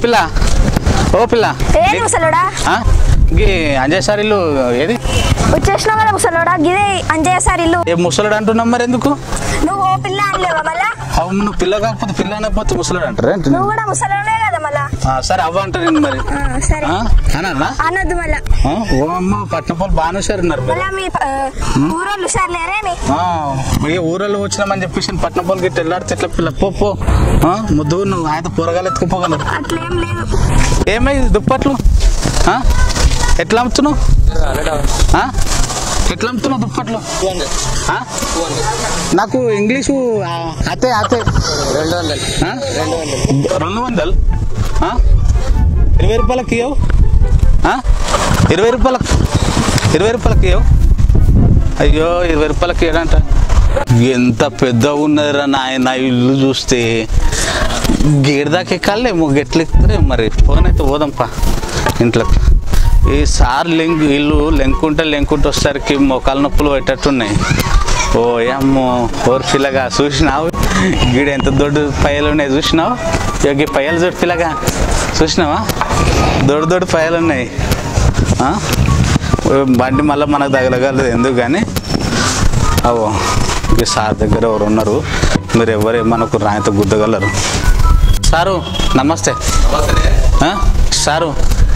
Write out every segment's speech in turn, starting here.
పిల్ల ఓ పిల్ల ఏది ముసలోడా ఆ? గీ అంజయ్ సార్ ఇల్లు ఏది వచ్చేసినావు కదా ముసలోడా గిదే అంజయ్య సార్ ఇల్లు ఏ ముసలాడు అంటున్నాం మరి ఎందుకు నువ్వు ఓ పిల్ల అనలేవా మళ్ళా అవును నువ్వు పిల్ల కాకపోతే పిల్ల అనకపోతే ముసలాడు అంటారా ఏంటి? నువ్వు కూడా ముసలోనే కదా మళ్ళా ఆ, సరే అవ్వ అంటారు నేను మరి ఆ, సరే ఆ? అనాలా అనొద్దు మళ్ళా ఆ? ఓ అమ్మ పట్నపోలు బాగానే సార్ ఉన్నారు మీరు. మళ్ళా మీ ఆ, ఊరోళ్ళు సార్ లేరేమి ఆ, ఏ ఊరలో వచ్చినామని చెప్పేసి పట్నపోలు గిట్ట వెళ్ళాడితే ఎట్లా పిల్ల పో పో ఆ, ముద్దు నువ్వు ఆయన కూరగాయలు ఎత్తుకుపోగలరు అట్లేం లేదు ఏమై దుప్పట్లు ఆ? ఎట్లా అమ్ముతున్నావు ఆ? ఎట్లా అమ్ముతున్నావు దుప్పట్లు ఆ? నాకు ఇంగ్లీషు ఆ, అతే అతే రెండు వందలు ఆ? రెండు వందలు ఆ? ఇరవై రూపాయలకి ఇవ్వవు ఆ? ఇరవై రూపాయలకు ఇరవై రూపాయలకి ఇవ్వవు అయ్యో ఇరవై రూపాయలకి ఏడంట ఎంత పెద్ద ఉన్నదిరా నాయన ఇల్లు చూస్తే గేడు దాకా ఎక్కాలేమో గెట్లు ఎక్కుతారే మరి ఫోన్ అయితే పోదాంపా ఇంట్లోకి ఈ సార్ లెంక్ ఇల్లు లెంకుంటే లెంకుంటే వచ్చేసరికి మోకాలు నొప్పులు పెట్టట్టున్నాయి ఓ అమ్మో ఓరు పిల్లగా చూసినావు గీడ ఎంత దొడ్డు పయ్యలు ఉన్నాయి చూసినావు ఇక ఈ పయ్యలు చూడు పిల్లగా చూసినావా దొడ్డు దొడ్డు పయ్యలు ఉన్నాయి ఆ? బండి మళ్ళీ మనకు తగలగలదు ఎందుకు కానీ అవో ఈ సార్ దగ్గర ఎవరు ఉన్నారు మీరు ఎవరు మనకు రాయితో గుద్దగలరు సారు నమస్తే ఆ? సారు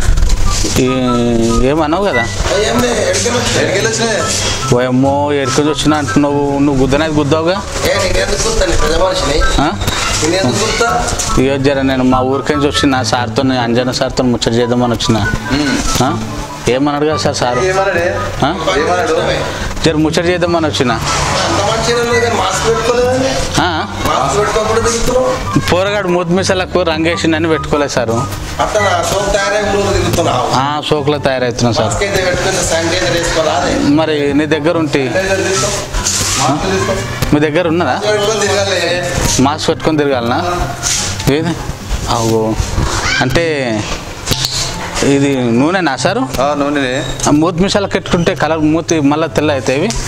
ఈ- ఏమన్నావు కదా ఓయమ్మో ఎక్కడికి వచ్చినా అంటున్నావు నువ్వు గుద్దనేది గుద్దావుగా ఆ? ఇక జర నేను మా ఊరికి నుంచి వచ్చిన సార్తో అంజన సార్తో ముచ్చట చేద్దామని వచ్చిన ఆ? ఏమన్నాడు కదా సార్ సారు ఆ? జర ముచ్చట చేద్దామని వచ్చిన ఆ? పోరగాడు మూతి మిసలకు రంగేసిందని పెట్టుకోలేదు సారు ఆ, సోకులో తయారవుతున్నాం సార్ మరి నీ దగ్గర ఉంటే మీ దగ్గర ఉన్నదా మాస్క్ పెట్టుకొని తిరగాలనా ఏది అవు అంటే ఇది నూనెనా సారు నూనె ఆ మూతి మిసాలకు పెట్టుకుంటే కలర్ మూతి మళ్ళీ తెల్ల అవుతాయి ఇవి?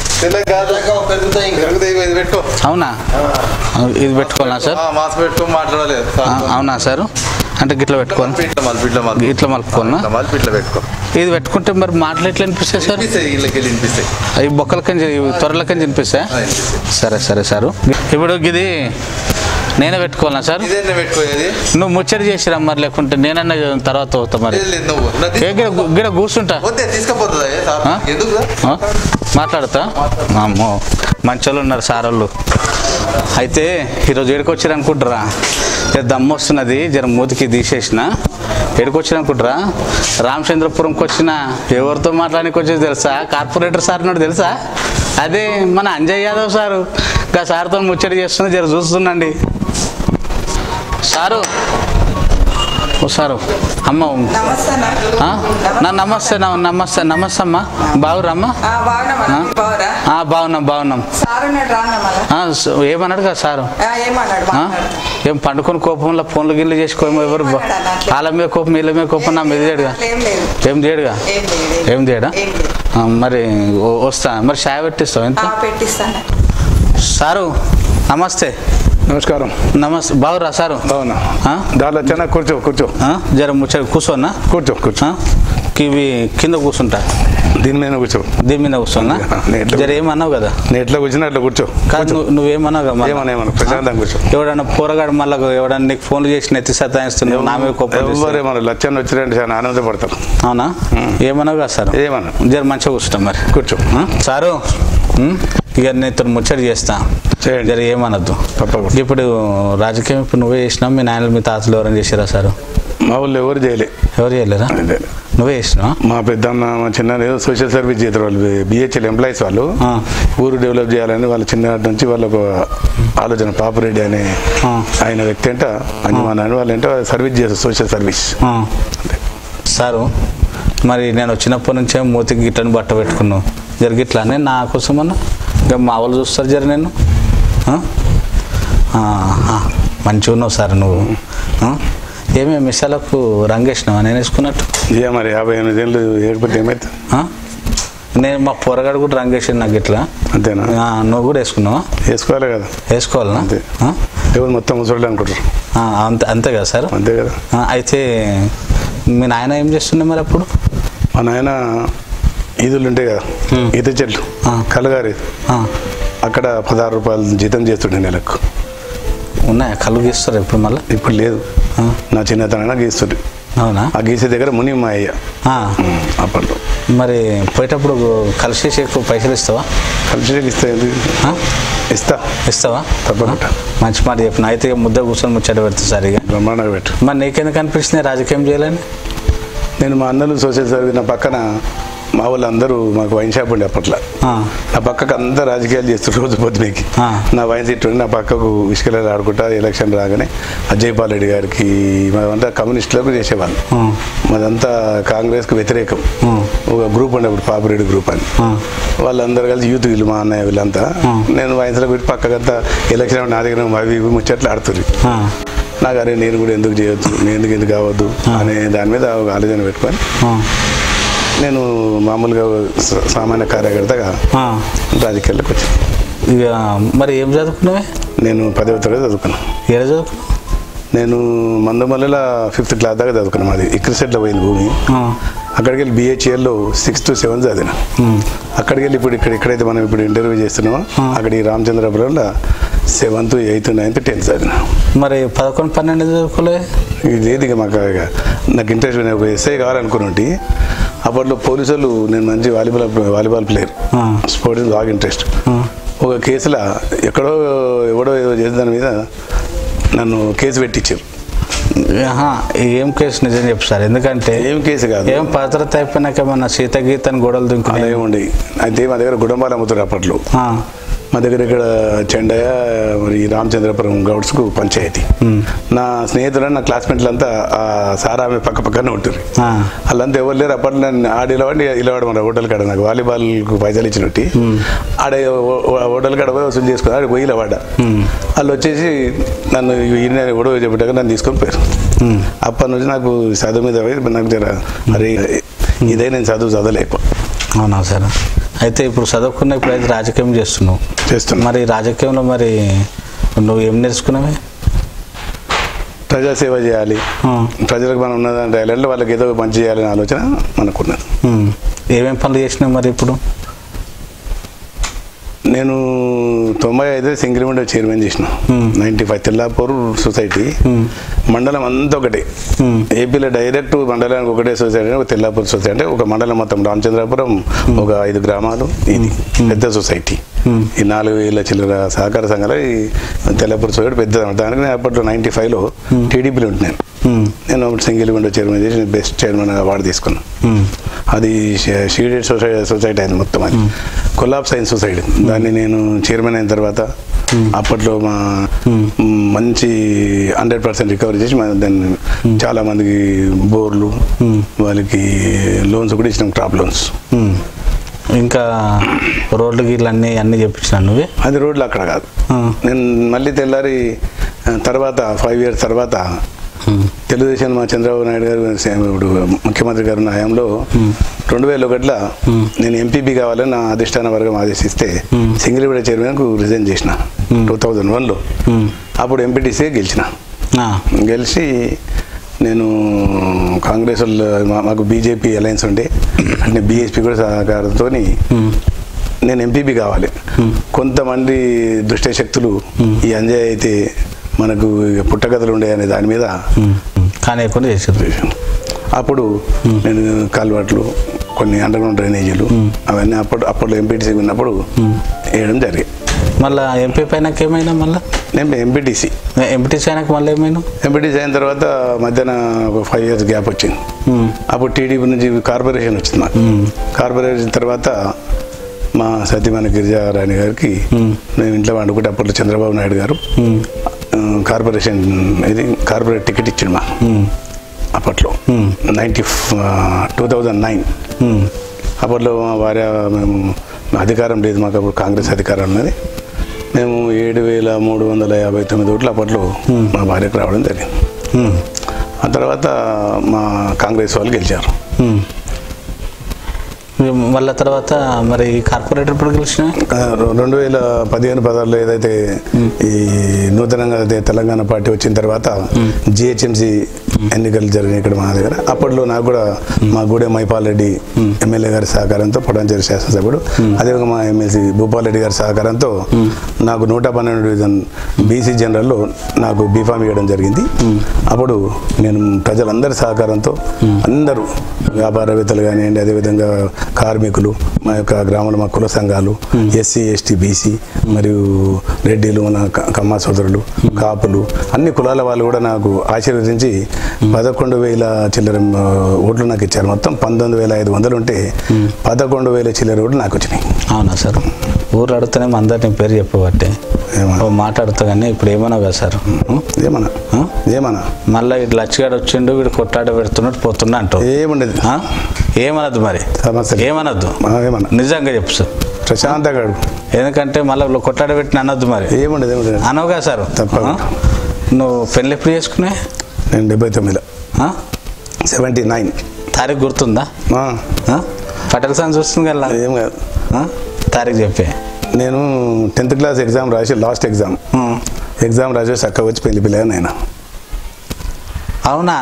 పెట్టుకో అవునా ఇది పెట్టుకోవాలా సార్ మాస్క్ పెట్టుకో మాట్లాడలేదు ఆ, అవునా సార్ అంటే గిట్ల పెట్టుకోను ఇట్లా మళ్ళీ ఇట్లా మళ్ళీ ఇట్లా మలుపుకోనా మళ్ళీ ఇట్లా పెట్టుకో ఇది పెట్టుకుంటే మరి మాటలు ఎట్లా అనిపిస్తాయి సార్ వినిపిస్తాయి ఇళ్ళకి వెళ్ళి వినిపిస్తాయి అవి బొక్కలకని త్వరలకని తినిపిస్తా ఆ, వినిపిస్తాయి సరే సరే సారు ఇప్పుడు ఇది నేనే పెట్టుకోవాలా సార్ ఇదే పెట్టుకోయేది నువ్వు ముచ్చట చేసిరా మరి లేకుంటే నేనన్నా తర్వాత అవుతా మరి లేదు, లేదు, నువ్వు నా ఏ గిడ గిడ కూర్చుంటా వద్దే తీసుకపోతుందా ఏ సార్ ఆ? ఎందుకు రా? ఆ? మాట్లాడతా అమ్మో మంచోళ్ళు ఉన్నారు సార్ వాళ్ళు అయితే ఈరోజు ఏడుకొచ్చారు అనుకుంటారా జర దమ్ము వస్తున్నది జర మూతికి తీసేసిన ఏడుకొచ్చారు అనుకుంటారా రామచంద్రపురంకి వచ్చిన ఎవరితో మాట్లాడానికి వచ్చేది తెలుసా కార్పొరేటర్ సార్ నాడు తెలుసా అదే మన అంజయ్ యాదవ్ సారు ఇంకా సార్తో ముచ్చట చేస్తున్నా జర చూస్తుండండి సారు ఓ సారు అమ్మ నమస్తే అన్న. ఆ? నా నమస్తే నా నమస్తే నమస్తే అమ్మా బాగురమ్మా ఆ, బాగున్నామన్నా మీరు బాగురా ఆ, బాగున్నాం బాగున్నాం సార్ ఉన్నాడు రాన్న మళ్ళా ఆ, స- ఏమన్నాడు కదా సారు ఆ, ఏమన్నాడు ఆ? మాట్లాడు ఏం పండుకొని కోపంలో ఫోన్లు గిన్నెలు చేసుకోమో ఎవరు బా- వాళ్ళ మీద కోపం వీళ్ళ మీద కోపం నా మీద చేయడుగా ఏం లేదు ఏం చేయడుగా ఏం లేదు ఏం చేయడా ఏం లేదు ఆ, మరి ఓ- వస్తా మరి చాయ్ పెట్టిస్తావు ఎంత ఆ, పెట్టిస్తాను సారు నమస్తే నమస్కారం నమస్తే బాగురా సారు అవునా ఆ? దానిలో చిన్న కూర్చో కూర్చో ఆ? జర ముచ్చట కూర్చోన్నా కూర్చో కూర్చో ఆ? ఇవి కింద కూర్చుంటా దీని మీద కూర్చో దీని మీద కూర్చున్నా నేను- జర ఏమన్నావు కదా నేను ఎట్లా కూర్చున్నా అట్లా కూర్చో కాదు నువ్వు నువ్వేమన్నావు కదా మళ్ళా? ఏమన్నా ఏమన్నా ప్రశాంతంగా కూర్చో ఎవడన్నా పోరగాడు మళ్ళీ ఎవడన్నా నీకు ఫోన్లు చేసి నెత్తి సతాయిస్తున్నావు నా మీద కోపం చేస్తావు. ఎవరేమన్నా లచ్చన్న వచ్చిరంటే చాలా ఆనందపడతారు అవునా ఏమన్నావు కదా సార్ ఏమన్నా జర మంచిగా కూర్చుంటాం మరి కూర్చో ఆ? సారు ఉం? ఇక నేను ముచ్చట చేస్తా చేయండి. జర ఏమనద్దు తప్పకుండా. ఇప్పుడు రాజకీయం ఇప్పుడు నువ్వే చేసినావు మీ నాయనలు మీ తాతలు ఎవరైనా చేసిరా సారు మా వాళ్ళు ఎవరు చేయలే ఎవరు చేయలేరా అదే. నువ్వే చేసినావా మా పెద్దమ్మ మా చిన్న ఏదో సోషల్ సర్వీస్ చేస్తారు వాళ్ళు బిహెచ్ఎల్ ఎంప్లాయీస్ వాళ్ళు ఆ. ఊరు డెవలప్ చేయాలని వాళ్ళ చిన్ననాటి నుంచి వాళ్ళకు ఆలోచన పాపిరెడ్డి అనే ఆ. ఆయన వ్యక్తి అంట అంజమాన్ అని వాళ్ళు అంటే సర్వీస్ చేస్తారు సోషల్ సర్వీస్ ఆ. సారు మరి నేను వచ్చినప్పటి నుంచే మూతికి గిట్లని బట్ట పెట్టుకున్నావు జర గిట్లానే నా కోసం అన్న ఇంకా మా వాళ్ళు చూస్తారు జర నేను ఆ? ఆ, ఆ. మంచిగా ఉన్నావు సార్ నువ్వు ఆ? ఏమేమి మిసాలకు రంగేసినావా నేను వేసుకున్నట్టు ఇక మరి యాభై ఎనిమిది ఏళ్ళు ఏడుపట్టి ఏమైతే ఆ? నేను మా పొరగాడు కూడా రంగేసిండు నాకు ఇట్లా అంతేనా ఆ, నువ్వు కూడా వేసుకున్నావా వేసుకోవాలి కదా వేసుకోవాలనా అంతే. ఆ? ఎవరు మొత్తం ముసలి అనుకుంటారు ఆ, అంతే అంతే కదా సార్ అంతే కదా ఆ, అయితే మీ నాయన ఏం చేస్తుండే మరి అప్పుడు మా నాయన ఈదులు ఉంటాయి కదా Hmm. ఈత చెట్లు ఆ. కలగారి ఆ, అక్కడ పదహారు రూపాయలు జీతం చేస్తుండే నెలకు ఉన్నాయా కళ్ళు గీస్తారు ఇప్పుడు మళ్ళీ ఇప్పుడు లేదు ఆ. నా చిన్నతనం గీస్తుంది అవునా ఆ గీసే దగ్గర ముని మా అయ్య ఆ, ఉమ్, అప్పట్లో మరి పోయేటప్పుడు కలిసేసి ఎక్కువ పైసలు ఇస్తావా కలిసి ఇస్తా ఎందుకు? ఆ? ఇస్తా ఇస్తావా తప్పకుండా. ఆ? మంచి మాట చెప్పిన అయితే ఇక ముద్ద కూర్చొని ముచ్చట పెడతా సరిగా బ్రహ్మాండంగా పెట్టు మరి నీకెందుకు అనిపించింది రాజకీయం చేయాలని నేను మా అన్నలు సోషల్ సర్వీస్ నా పక్కన మా వాళ్ళు అందరూ మాకు వైన్ షాప్ ఉండే అప్పట్లో ఆ, నా పక్కకు అందరు రాజకీయాలు చేస్తారు రోజు పొద్దునకి ఆ. నా వైన్ సీట్ ఉండి నా పక్కకు ఇసుకలు ఆడుకుంటా ఎలక్షన్ రాగానే అజయ్ పాల్ రెడ్డి గారికి మేమంతా కమ్యూనిస్టులకు చేసేవాళ్ళు ఆ, మాదంతా కాంగ్రెస్కి వ్యతిరేకం ఆ. ఒక గ్రూప్ ఉండే అప్పుడు పాపిరెడ్డి గ్రూప్ అని ఆ. వాళ్ళందరూ కలిసి యూత్ వీళ్ళు మా అన్నయ్య వీళ్ళంతా ఆ. నేను వయసులో పెట్టి పక్కకంతా ఎలక్షన్ నా దగ్గర అవి ఇవి ముచ్చట్లు ఆడుతుంది ఆ, నాకు అరే నేను కూడా ఎందుకు చేయొద్దు నేను ఎందుకు ఎందుకు కావద్దు అనే దాని మీద ఒక ఆలోచన పెట్టుకొని ఆ, నేను మామూలుగా స- సామాన్య కార్యకర్తగా ఆ. రాజకీయాల్లోకి వచ్చాను ఇక మరి ఏం చదువుకున్నావే నేను పదవ తరగతి చదువుకున్నాను ఏడ చదువుకున్నావు నేను మందమల్లిల ఫిఫ్త్ క్లాస్ దాకా చదువుకున్నాను మాది ఇక్రిసెట్లో పోయింది భూమి ఆ, అక్కడికి వెళ్ళి బిహెచ్ఎల్లో సిక్స్త్ సెవెంత్ చదివిన ఉమ్, అక్కడికి వెళ్ళి ఇప్పుడు ఇక్కడ ఎక్కడైతే మనం ఇప్పుడు ఇంటర్వ్యూ చేస్తున్నామో అక్కడ ఈ రామచంద్రపురంలో సెవెంత్ ఎయిత్ నైన్త్ టెన్త్ చదివిన మరి పదకొండు పన్నెండు చదువుకోలే ఇది ఏది ఇక మాకు ఇక నాకు ఇంట్రెస్ట్ నేను ఒక ఎస్ఐ కావాలనుకున్నట్టు అప్పట్లో పోలీసు వాళ్ళు నేను మంచి వాలీబాల్ వాలీబాల్ ప్లేయర్ ఆ. స్పోర్ట్స్ బాగా ఇంట్రెస్ట్ ఆ, ఒక కేసులో ఎక్కడో ఎవడో ఏదో చేసిన దాని మీద నన్ను కేసు పెట్టించారు ఆహా, ఏం కేసు నిజం చెప్పు సార్ ఎందుకంటే ఏం కేసు కాదు ఏం భద్రత అయిపోయినాక మన సీత గీతని గొడవలు అలా దుంకునే ఏముండి అయితే మా దగ్గర గుడంబాలు అమ్ముతారు అప్పట్లో మా దగ్గర ఇక్కడ చెండయ్య మరి రామచంద్రపురం గౌడ్స్కు పంచాయతీ నా స్నేహితులు నా క్లాస్మేట్లంతా ఆ సార్ ఆమె పక్క పక్కనే ఉంటారు వాళ్ళంతా ఎవరు లేరు అప్పట్లో నన్ను ఆడి ఇలవాడి ఇలవాడు మన హోటల్ కాడ నాకు వాలీబాల్కు పైసలు ఇచ్చినట్టు ఆడ ఓ- ఓ- హోటల్ కాడ పోయి వసూలు చేసుకుని ఆడ పోయి ఇలవాడ వాళ్ళు వచ్చేసి నన్ను ఈయన గొడవ చెప్పాక నన్ను తీసుకొని పోయారు అప్పటి నుంచి నాకు చదువు మీద పోయి నాకు జర మరి ఇదే నేను చదువు చదవలేకు అవునా సార్ అయితే ఇప్పుడు చదువుకున్న ఇప్పుడు అయితే రాజకీయం చేస్తున్నావు చేస్తున్నా మరి రాజకీయంలో మరి నువ్వు ఏం నేర్చుకున్నావే ప్రజాసేవ చేయాలి ఆ, ప్రజలకు మనం ఉన్నదంటే ఐలాండ్లో వాళ్ళకి ఏదో మంచి చేయాలనే ఆలోచన మనకున్నది ఉమ్. ఏమేం పనులు చేసినావు మరి ఇప్పుడు నేను తొంభై ఐదు సింగిల్ విండో చైర్మన్ చేసిన Hmm. Ninety five Tellapur society Hmm. మండలం అంతా ఒకటే Hmm. ఏపీలో డైరెక్ట్ మండలానికి ఒకటే సొసైటీ ఒక తెల్లాపూర్ సొసైటీ అంటే ఒక మండలం మొత్తం రామచంద్రాపురం ఒక ఐదు గ్రామాలు ఇది పెద్ద సొసైటీ Hmm. ఈ నాలుగు వేల చిల్లర సహకార సంఘాలు ఈ తెల్లాపూర్ సొసైటీ పెద్ద దానికి నేను అప్పట్లో నైంటీ ఫైవ్లో టీడీపీలో ఉంటున్నాను ఉమ్, నేను అప్పుడు సింగిల్ విండో చైర్మన్ చేసి బెస్ట్ చైర్మన్ అవార్డు తీసుకున్నాను ఉమ్, అది షే- షీడెడ్ సొసైటీ సొసైటీ అయింది మొత్తం అది కొల్లాబ్ సైన్స్ సొసైటీ దాన్ని నేను చైర్మన్ అయిన తర్వాత అప్పట్లో మా మంచి హండ్రెడ్ పర్సెంట్ రికవరీ చేసి మా దాన్ని చాలా మందికి బోర్లు వాళ్ళకి లోన్స్ కూడా ఇచ్చినాం క్రాప్ లోన్స్ ఉమ్. ఇంకా రోడ్లు గీళ్ళు అన్నీ అన్నీ చెప్పించిన నువ్వే అది రోడ్లు అక్కడ కాదు ఆ, నేను మళ్ళీ తెల్లారి ఆ, తర్వాత ఫైవ్ ఇయర్స్ తర్వాత ఉమ్, తెలుగుదేశం మా చంద్రబాబు నాయుడు గారు సేమ్ ఇప్పుడు ముఖ్యమంత్రి గారు నా హయాంలో రెండు వేల ఒకటిలో నేను ఎంపీపీ కావాలని నా అధిష్టాన వర్గం ఆదేశిస్తే సింగిల్ విడ చైర్మన్కు రిజైన్ చేసిన టూ థౌజండ్ వన్లో ఉమ్, అప్పుడు ఎంపీటీసీ గెలిచిన ఆ, గెలిచి నేను కాంగ్రెస్ వాళ్ళు మా- మాకు బీజేపీ అలయన్స్ ఉండే అంటే బీఎస్పీ కూడా సహకారంతో నేను ఎంపీపీ కావాలి కొంతమంది దుష్ట శక్తులు ఈ అంజయ్ అయితే మనకు ఇక పుట్టగతులు ఉండే అనే దాని మీద ఉమ్, ఉమ్. కానీ ఎక్కువ చేసారు అప్పుడు నేను కాల్వాట్లు కొన్ని అండర్ గ్రౌండ్ డ్రైనేజీలు అవన్నీ అప్పుడు అప్పట్లో ఎంపీటీసీ ఉన్నప్పుడు వేయడం జరిగింది మళ్ళీ ఎంపీ పైనకి ఏమైనా మళ్ళీ నేను ఎంపీటీసీ ఎంపీటీసీ అయినాక మళ్ళీ ఏమైనా ఎంపీటీసీ అయిన తర్వాత మధ్యాహ్న ఒక ఫైవ్ ఇయర్స్ గ్యాప్ వచ్చింది ఉమ్, అప్పుడు టీడీపీ నుంచి కార్పొరేషన్ వచ్చింది మాకు కార్పొరేషన్ తర్వాత మా సత్యమైన గిరిజారాణి గారికి నేను ఇంట్లో వండుకుంటే అప్పట్లో చంద్రబాబు నాయుడు గారు ఉమ్, ఆ, కార్పొరేషన్ ఇది కార్పొరేట్ టికెట్ ఇచ్చిండు మా ఉమ్, అప్పట్లో నైంటీ టూ థౌజండ్ నైన్ ఉమ్, అప్పట్లో మా భార్య మేము అధికారం లేదు మాకు అప్పుడు కాంగ్రెస్ అధికారం ఉన్నది మేము ఏడు వేల మూడు వందల యాభై తొమ్మిది ఓట్లు అప్పట్లో మా భార్యకు రావడం జరిగింది ఉమ్, ఆ తర్వాత మా కాంగ్రెస్ వాళ్ళు గెలిచారు ఉమ్. వాళ్ళ తర్వాత మరి కార్పొరేటర్ ఇప్పుడు గెలిచిన ఆ, రె- రెండు వేల పదిహేను పదహారులో ఏదైతే ఈ నూతనంగా అయితే తెలంగాణ పార్టీ వచ్చిన తర్వాత జిహెచ్ఎంసి ఎన్నికలు జరిగినాయి ఇక్కడ మా దగ్గర అప్పట్లో నాకు కూడా మా గూడె మైపాల్ రెడ్డి ఎమ్మెల్యే గారి సహకారంతో పొడంచేరి శాసనసభ్యుడు అదేవిధంగా మా ఎమ్మెల్సీ భూపాల్ రెడ్డి గారి సహకారంతో నాకు నూట పన్నెండు డివిజన్ బీసీ జనరల్లో నాకు బీఫామ్ ఇవ్వడం జరిగింది అప్పుడు నేను ప్రజలందరి సహకారంతో అందరూ వ్యాపారవేత్తలు కానివ్వండి అదేవిధంగా కార్మికులు మా యొక్క గ్రామంలో మా కుల సంఘాలు ఎస్సీ ఎస్టీ బీసీ మరియు రెడ్డిలు మన క- కమ్మ సోదరులు కాపులు అన్ని కులాల వాళ్ళు కూడా నాకు ఆశీర్వదించి పదకొండు వేల చిల్లర ఆ, ఓట్లు నాకు ఇచ్చారు మొత్తం పంతొమ్మిది వేల ఐదు వందలు ఉంటే పదకొండు వేల చిల్లర ఓట్లు నాకు వచ్చినాయి అవునా సార్ ఊరు అడుగుతూనే అందరినీ పేరు చెప్పబట్టే ఏమన్నా ఓ మాట అడుగుతా కానీ ఇప్పుడు ఏమన్నావు కదా సార్ ఏమన్నా ఆ? ఏమన్నా మళ్ళీ ఇటు లచ్చిగాడు వచ్చిండు వీడు కొట్టాడ పెడుతున్నట్టు పోతున్నా అంటావు ఏముండదు ఆ? ఏమనద్దు మరి సమస్య లేదు. ఏమనద్దు ఆ, ఏమన్నా నిజంగా చెప్పు సార్ ప్రశాంతంగా అడుగు ఎందుకంటే మళ్ళీ కొట్టాడ పెట్టిన అనొద్దు మరి ఏముండదు ఏముండదు అనవుగా సార్ తప్పకుండా. ఆ? నువ్వు పెళ్ళి ఎప్పుడు చేసుకునే నేను డెబ్బై తొమ్మిదిలో ఆ? సెవెంటీ నైన్ తారీఖు గుర్తుందా ఆ? పటేల్ సార్ చూస్తుంది కదా ఏం కాదు ఆ? తారీఖు చెప్పే నేను టెన్త్ క్లాస్ ఎగ్జామ్ రాసి లాస్ట్ ఎగ్జామ్ ఎగ్జామ్ రాసి చక్కగా వచ్చి పెళ్లి పిల్లగా నేను అవునా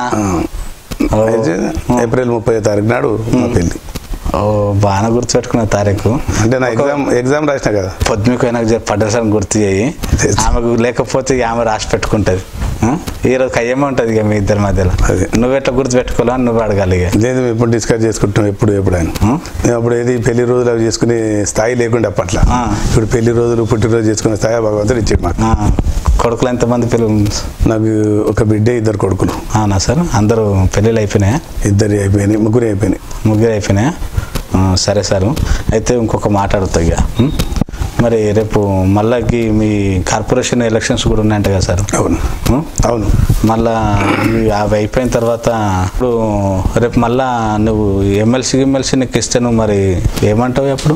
ఓ. అయితే ఏప్రిల్ ముప్పై తారీఖు నాడు మా పెళ్లి ఓ బాగా గుర్తుపెట్టుకున్న తారీఖు అంటే నా ఎగ్జామ్ ఎగ్జామ్ రాసిన కదా పొద్దుమికి అయినా చెప్పి పటేల్ సార్ గుర్తు చేయి చేస్తా. ఆమెకు లేకపోతే ఇక ఆమె రాసి పెట్టుకుంటుంది ఈ రోజు కయ్యమే ఉంటుంది ఇక మీ ఇద్దరి మధ్యలో అదే. నువ్వు ఎట్లా గుర్తు పెట్టుకోవాలని నువ్వు అడగాలి ఇక లేదు మేము ఎప్పుడు డిస్కస్ చేసుకుంటాం ఎప్పుడు ఎప్పుడైనా ఆ? మేము అప్పుడు ఏది పెళ్లి రోజులు అవి చేసుకునే స్థాయి లేకుండా అప్పట్లో ఆ. ఇప్పుడు పెళ్లి రోజులు పుట్టినరోజు చేసుకునే స్థాయి భగవంతుడు ఇచ్చాడు మాకు ఆ, కొడుకులు ఎంతమంది పిల్లలు నాకు ఒక బిడ్డే ఇద్దరు కొడుకులు అవునా సార్ అందరూ పెళ్ళిళ్ళు అయిపోయినాయా ఇద్దరు అయిపోయినాయి ముగ్గురు అయిపోయినాయి ముగ్గురు అయిపోయినాయా ఆ, సరే సార్ అయితే ఇంకొక మాట అడుగుతా ఇక ఉం? మరి రేపు మళ్ళీ మీ కార్పొరేషన్ ఎలక్షన్స్ కూడా ఉన్నాయంట కదా సార్ అవును ఉం? అవును మళ్ళా ఇవి అవి అయిపోయిన తర్వాత ఇప్పుడు రేపు మళ్ళా నువ్వు ఎమ్మెల్సీ ఎమ్మెల్సీ నీకు ఇస్తే నువ్వు మరి ఏమంటావు అప్పుడు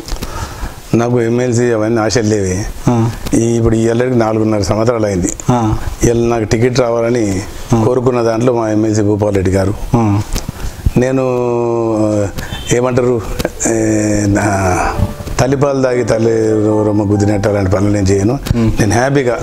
నాకు ఎమ్మెల్సీ అవన్నీ ఆశలు లేవి ఆ, ఈ ఇప్పుడు ఈ ఏళ్ళకి నాలుగున్నర సంవత్సరాలు అయింది ఆ, వీళ్ళు నాకు టికెట్ రావాలని కోరుకున్న దాంట్లో మా ఎమ్మెల్సీ భూపాల్ రెడ్డి గారు ఆ, నేను ఆ, ఏమంటారు ఏ, నా తల్లిపాలు దాగి తల్లి రొమ్మ గుద్దినట్టు అలాంటి పనులు నేను చేయను నేను హ్యాపీగా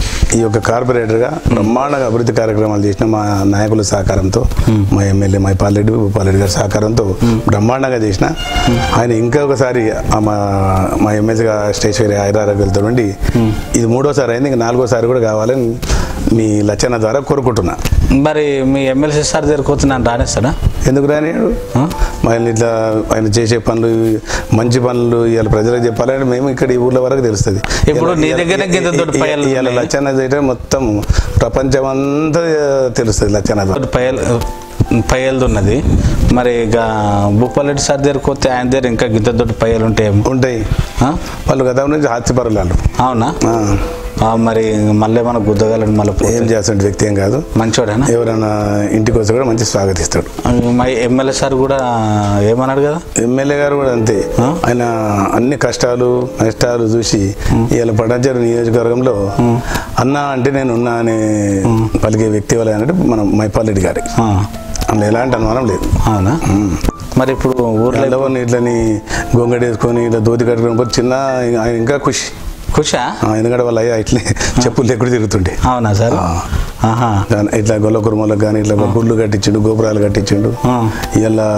ఈ యొక్క కార్పొరేటర్గా బ్రహ్మాండంగా అభివృద్ధి కార్యక్రమాలు చేసిన మా నాయకుల సహకారంతో మా ఎమ్మెల్యే మైపాలరెడ్డి భూపాలరెడ్డి గారి సహకారంతో బ్రహ్మాండంగా చేసిన ఆయన ఇంకా ఒకసారి ఆ మా మా ఎమ్మెల్యేగా స్టేజ్ వేరే ఆయురారోగ్యాలతో ఉండి ఇది మూడోసారి అయింది ఇంకా నాలుగోసారి కూడా కావాలని మీ లచ్చన ద్వారా కోరుకుంటున్నా మరి మీ ఎమ్మెల్సీ సార్ దగ్గరికి వచ్చి నన్ను రానేస్తాడా ఎందుకు రానియాడు ఆ? ఆయన ఇట్లా ఆయన చేసే పనులు మంచి పనులు ఇవాళ ప్రజలకు చెప్పాలంటే మేము ఇక్కడ ఈ ఊర్ల వరకు తెలుస్తుంది ఇప్పుడు నీ దగ్గరనే గింత దొడ్డు పయ్యాలు ఇవాళ ఉన్నాయి. లచ్చన్న అయితే మొత్తం ప్రపంచం అంతా తెలుస్తుంది లచ్చన్న ద్వారా. పయ్యల్ పయ్యలది ఉన్నది మరి ఇక భూపాలరెడ్డి సార్ దగ్గరికి వస్తే ఆయన దగ్గర ఇంకా గిద్ద దొడ్డు పయ్యలు ఉంటాయి ఉంటాయి ఆ? వాళ్ళు గతం నుంచి హాస్యపరులు వాళ్ళు అవునా ఆ, ఆ, మరి మళ్ళీ ఏమైనా గుద్దగలని మళ్ళీ ఏం చేస్తుంటే వ్యక్తి ఏం కాదు మంచోడేనా ఎవరైనా ఇంటికి వస్తే కూడా మంచి స్వాగతిస్తాడు మా ఎమ్మెల్యే సార్ కూడా ఏమన్నాడు కదా ఎమ్మెల్యే గారు కూడా అంతే ఆ? ఆయన అన్ని కష్టాలు నష్టాలు చూసి ఇవాళ పటాచారు నియోజకవర్గంలో అన్న అంటే నేను ఉన్నా అనే పలికే వ్యక్తి వాళ్ళ అంటే మనం మైపాలరెడ్డి గారి ఆ, అందులో ఎలాంటి అనుమానం లేదు అవునా మరి ఇప్పుడు ఊర్లో ఎవరిని ఇట్లని గొంగడి వేసుకొని ఇట్లా దోతి కట్టుకుని పోతే చిన్న ఆయన ఇంకా ఖుషి ఖుషా ఆ, ఎందుకంటే వాళ్ళ అయ్యా ఇట్లే చెప్పులు లేకుండా తిరుగుతుండే అవునా సార్ ఆ. ఆహా దాని- ఇట్లా గొల్ల కుర్మలకు కానీ ఇట్లా గుళ్ళు కట్టించిండు గోపురాలు కట్టించిండు ఆ. ఇలా